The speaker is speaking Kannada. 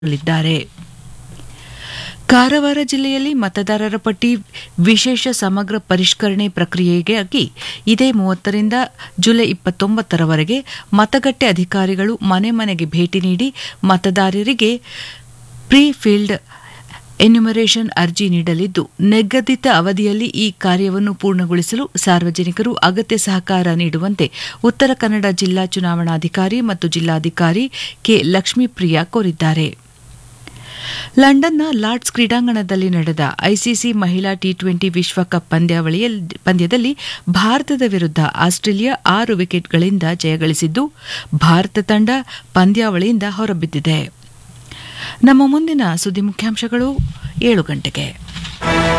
ಲಿದ್ದಾರೆ ಕಾರವಾರ ಜಿಲ್ಲೆಯಲ್ಲಿ ಮತದಾರರ ಪಟ್ಟಿ ವಿಶೇಷ ಸಮಗ್ರ ಪರಿಷ್ಕರಣೆ ಪ್ರಕ್ರಿಯೆಗಾಗಿ ಇದೇ ಮೂವತ್ತರಿಂದ ಜುಲೈ ಇಪ್ಪತ್ತೊಂಬತ್ತರವರೆಗೆ ಮತಗಟ್ಟೆ ಅಧಿಕಾರಿಗಳು ಮನೆ ಮನೆಗೆ ಭೇಟಿ ನೀಡಿ ಮತದಾರರಿಗೆ ಪ್ರೀ ಫೀಲ್ಡ್ ಎನ್ಯುಮರೇಷನ್ ಅರ್ಜಿ ನೀಡಲಿದ್ದು ನಿಗದಿತ ಅವಧಿಯಲ್ಲಿ ಈ ಕಾರ್ಯವನ್ನು ಪೂರ್ಣಗೊಳಿಸಲು ಸಾರ್ವಜನಿಕರು ಅಗತ್ಯ ಸಹಕಾರ ನೀಡುವಂತೆ ಉತ್ತರ ಕನ್ನಡ ಜಿಲ್ಲಾ ಚುನಾವಣಾಧಿಕಾರಿ ಮತ್ತು ಜಿಲ್ಲಾಧಿಕಾರಿ ಕೆ ಲಕ್ಷ್ಮೀಪ್ರಿಯಾ ಕೋರಿದ್ದಾರೆ ಲಂಡನ್ನ ಲಾರ್ಡ್ಸ್ ಕ್ರೀಡಾಂಗಣದಲ್ಲಿ ನಡೆದ ಐಸಿಸಿ ಮಹಿಳಾ ಟಿ ಟ್ವೆಂಟಿ ವಿಶ್ವಕಪ್ ಪಂದ್ಯದಲ್ಲಿ ಭಾರತದ ವಿರುದ್ಧ ಆಸ್ಟ್ರೇಲಿಯಾ ಆರು ವಿಕೆಟ್ಗಳಿಂದ ಜಯಗಳಿಸಿದ್ದು ಭಾರತ ತಂಡ ಪಂದ್ಯಾವಳಿಯಿಂದ ಹೊರಬಿದ್ದಿದೆ ನಮ್ಮ ಮುಂದಿನ ಸುದ್ದಿ ಮುಖ್ಯಾಂಶಗಳು ಏಳು ಗಂಟೆಗೆ